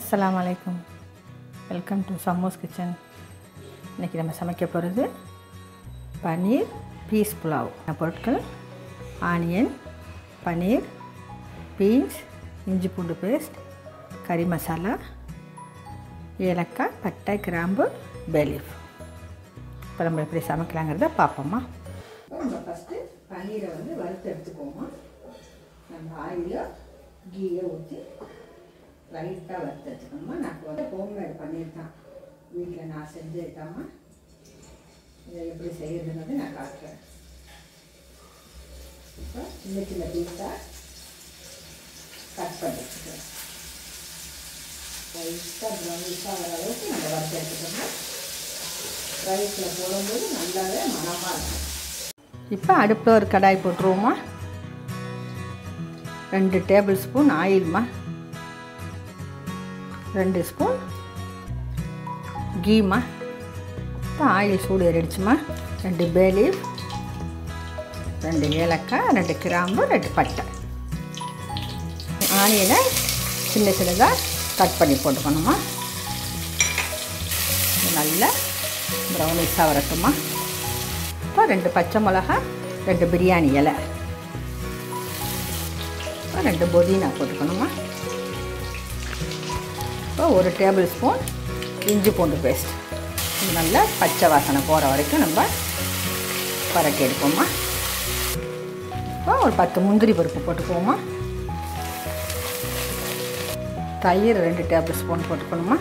அஸ்ஸலாமு அலைக்கும் welcome to சம்மோஸ் kitchen இன்றைக்கி நம்ம சமைக்க போகிறது பன்னீர் பீஸ் புலாவ் பொருட்கள் ஆனியன் பன்னீர் பீன்ஸ் இஞ்சி பூண்டு பேஸ்ட் கறி மசாலா ஏலக்காய் பட்டை கிராம்பு பேலீஃப் இப்போ நம்ம எப்படி சமைக்கலாங்கிறத பார்ப்போம்மா நம்ம ஃபஸ்ட்டு பன்னீரை வந்து வறுத்து எடுத்துக்குவோமா நம்ம ஆயிலோ கீயை ஊற்றி லைட்டாக வறுத்து வச்சுக்கணுமா நான் வந்து ஹோம்மேட் பண்ணியிருக்கேன் வீட்டில் நான் செஞ்சு வைக்காம இதை எப்படி செய்யறதுங்கிறது நான் காட்டுறேன் இப்போ சின்ன சின்ன பீஸாக கட் பண்ணி வச்சுக்கிறேன் லைட்டாக ப்ரௌனிஷாக வர அளவுக்கு நம்ம வறுத்து எடுத்துக்கணும் ரைஸில் போடும்போது நல்லாவே மனமாக இருக்கும் இப்போ அடுப்பில் ஒரு கடாய் போட்டுருவோமா ரெண்டு டேபிள் ஸ்பூன் ஆயில்மா ரெண்டு ஸ்பூன் கீமா இப்போ ஆயில் சூடு ஏறிடுச்சுமா ரெண்டு பேலீஃப் ரெண்டு ஏலக்காய் ரெண்டு கிராம்பு ரெண்டு பட்டை ஆனியனை சின்ன சின்னதாக கட் பண்ணி போட்டுக்கணுமா நல்லா ப்ரௌனிஷாக வரட்டுமா இப்போ ரெண்டு பச்சை மிளகா ரெண்டு பிரியாணி இலை இப்போ ரெண்டு புதினா போட்டுக்கணுமா இப்போ ஒரு டேபிள் ஸ்பூன் இஞ்சி பூண்டு பேஸ்ட் நல்லா பச்சை வாசனை போகிற வரைக்கும் நம்ம பரட்டி எடுப்போமா இப்போ ஒரு பத்து முந்திரி பருப்பு போட்டுக்குவோமா தயிர் ரெண்டு டேபிள் ஸ்பூன் போட்டுக்கணுமா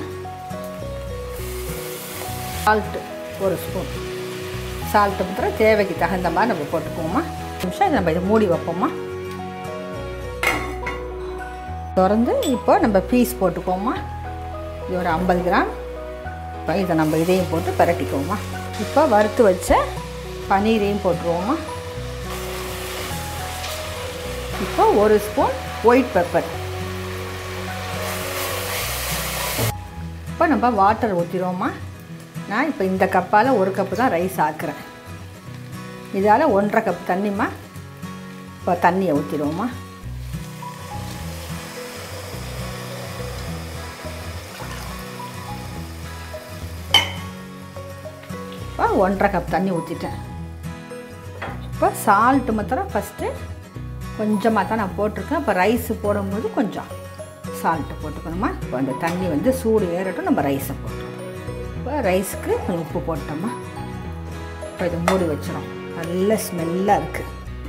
சால்ட்டு ஒரு ஸ்பூன் சால்ட்டு மாத்திரம் தேவைக்கு தகுந்த மாதிரி நம்ம போட்டுக்குவோமா நிமிஷம் இதை நம்ம இதை மூடி வைப்போமா திறந்து இப்போ நம்ம பீஸ் போட்டுக்குவோமா இது ஒரு ஐம்பது கிராம் இப்போ இதை நம்ம இதையும் போட்டு பரட்டிக்குவோமா இப்போ வறுத்து வச்ச பன்னீரையும் போட்டுருவோமா இப்போ ஒரு ஸ்பூன் ஒயிட் பெப்பர் இப்போ நம்ம வாட்டர் ஊற்றிடுவோமா நான் இப்போ இந்த கப்பால் ஒரு கப்பு தான் ரைஸ் ஆக்குறேன் இதால் ஒன்றரை கப் தண்ணிம்மா இப்போ தண்ணியை ஊற்றிடுவோமா இப்போ ஒன்றரை கப் தண்ணி ஊற்றிட்டேன் இப்போ சால்ட்டு மாத்திரம் ஃபஸ்ட்டு கொஞ்சமாக தான் நான் போட்டிருக்கேன் இப்போ ரைஸு போடும்போது கொஞ்சம் சால்ட்டு போட்டுக்கணுமா இப்போ அந்த தண்ணி வந்து சூடு ஏறட்டும் நம்ம ரைஸை போட்டுருவோம் இப்போ ரைஸ்க்கு கொஞ்சம் உப்பு போட்டோமா இப்போ இதை மூடி வச்சிடும் நல்ல ஸ்மெல்லாக இருக்குது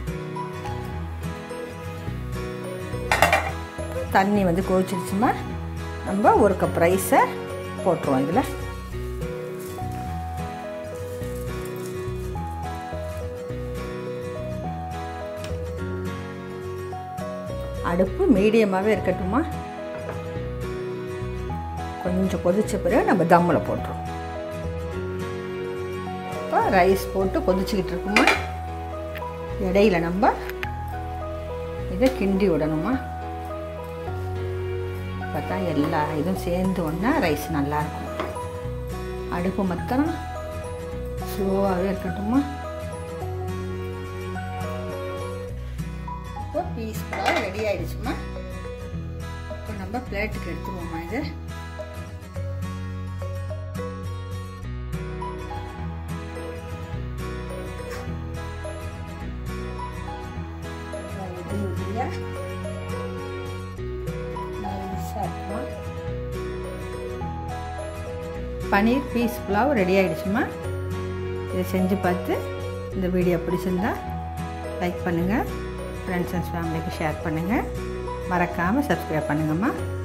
தண்ணி வந்து கொதிச்சிருச்சுமா நம்ம ஒரு கப் ரைஸை போட்டுருவோம் இதில் அடுப்பு மீடியமாகவே இருக்கட்டுமா கொஞ்சம் கொதிச்ச பிறகு நம்ம தம்மில் போட்டுருவோம் இப்போ ரைஸ் போட்டு கொதிச்சுக்கிட்டு இருக்குமா இடையில நம்ம இதை கிண்டி விடணுமா அப்போ தான் எல்லா இதுவும் சேர்ந்து ஒன்றா ரைஸ் நல்லாயிருக்கும் அடுப்பு மாத்திரம் ஸ்லோவாகவே இருக்கட்டுமா இப்போ பீஸ் புலாவ் ரெடி ஆயிடுச்சுமா இப்போ நம்ம பிளேட்டுக்கு எடுத்துருவோமா இது பன்னீர் பீஸ் புலாவ் ரெடி ஆகிடுச்சுமா இதை செஞ்சு பார்த்து இந்த வீடியோ பிடிச்சிருந்தா லைக் பண்ணுங்கள் ஃப்ரெண்ட்ஸ் அண்ட் ஃபேமிலிக்கு ஷேர் பண்ணுங்கள் மறக்காமல் சப்ஸ்கிரைப் பண்ணுங்கம்மா